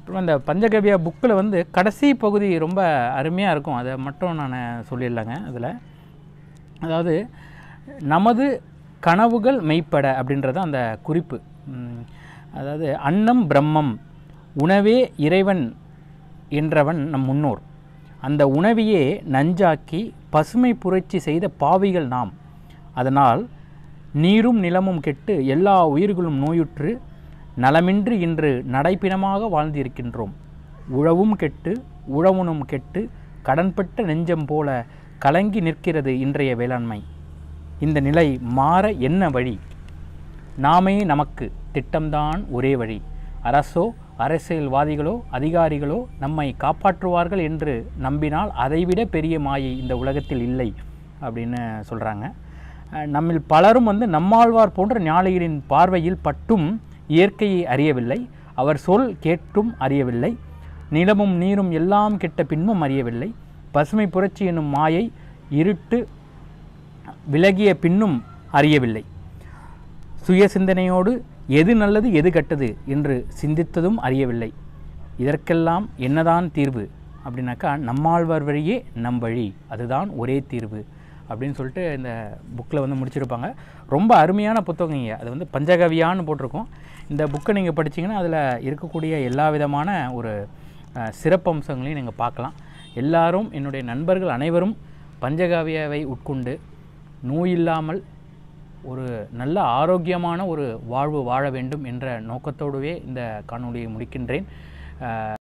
அப்புறம் இந்த பஞ்சகவியா புக்கில் வந்து கடைசி பகுதி ரொம்ப அருமையாக இருக்கும் அதை மட்டும் நான் சொல்லிடலாங்க அதில் அதாவது நமது கனவுகள் மெய்ப்பட அப்படின்றது அந்த குறிப்பு ம், அதாவது அன்னம் பிரம்மம் உணவே இறைவன் என்றவன் நம் முன்னோர் அந்த உணவையே நஞ்சாக்கி பசுமை புரட்சி செய்த பாவிகள் நாம் அதனால் நீரும் நிலமும் கெட்டு எல்லா உயிர்களும் நோயுற்று நலமின்றி இன்று நடைப்பிணமாக வாழ்ந்திருக்கின்றோம் உழவும் கெட்டு உழவுனும் கெட்டு கடன்பட்ட நெஞ்சம் போல கலங்கி நிற்கிறது இன்றைய வேளாண்மை இந்த நிலை மாற என்ன வழி நாமே நமக்கு திட்டம்தான் ஒரே வழி அரசோ அரசியல்வாதிகளோ அதிகாரிகளோ நம்மை காப்பாற்றுவார்கள் என்று நம்பினால் அதைவிட பெரிய மாயை இந்த உலகத்தில் இல்லை அப்படின்னு சொல்கிறாங்க நம்மில் பலரும் வந்து நம்மாழ்வார் போன்ற ஞானிகளின் பார்வையில் பட்டும் இயற்கையை அறியவில்லை அவர் சொல் கேட்டும் அறியவில்லை நிலமும் நீரும் எல்லாம் கெட்ட பின்பும் அறியவில்லை பசுமை புரட்சி என்னும் மாயை இருட்டு விலகிய பின்னும் அறியவில்லை சுய சிந்தனையோடு எது நல்லது எது கெட்டது என்று சிந்தித்ததும் அறியவில்லை இதற்கெல்லாம் என்னதான் தீர்வு அப்படின்னாக்கா நம்மாழ்வார் வழியே நம் வழி அதுதான் ஒரே தீர்வு அப்படின்னு சொல்லிட்டு இந்த புக்கில் வந்து முடிச்சிருப்பாங்க ரொம்ப அருமையான புத்தகங்க அது வந்து பஞ்சகவியான்னு போட்டிருக்கோம் இந்த புக்கை நீங்கள் படிச்சீங்கன்னா அதில் இருக்கக்கூடிய எல்லா விதமான ஒரு அஹ், சிறப்பம்சங்களையும் நீங்கள் பார்க்கலாம் எல்லாரும் என்னுடைய நண்பர்கள் அனைவரும் பஞ்சகாவியாவை உட்கொண்டு நோயில்லாமல் ஒரு நல்ல ஆரோக்கியமான ஒரு வாழ்வு வாழ வேண்டும் என்ற நோக்கத்தோடுவே இந்த காணொளியை முடிக்கின்றேன் அஹ்,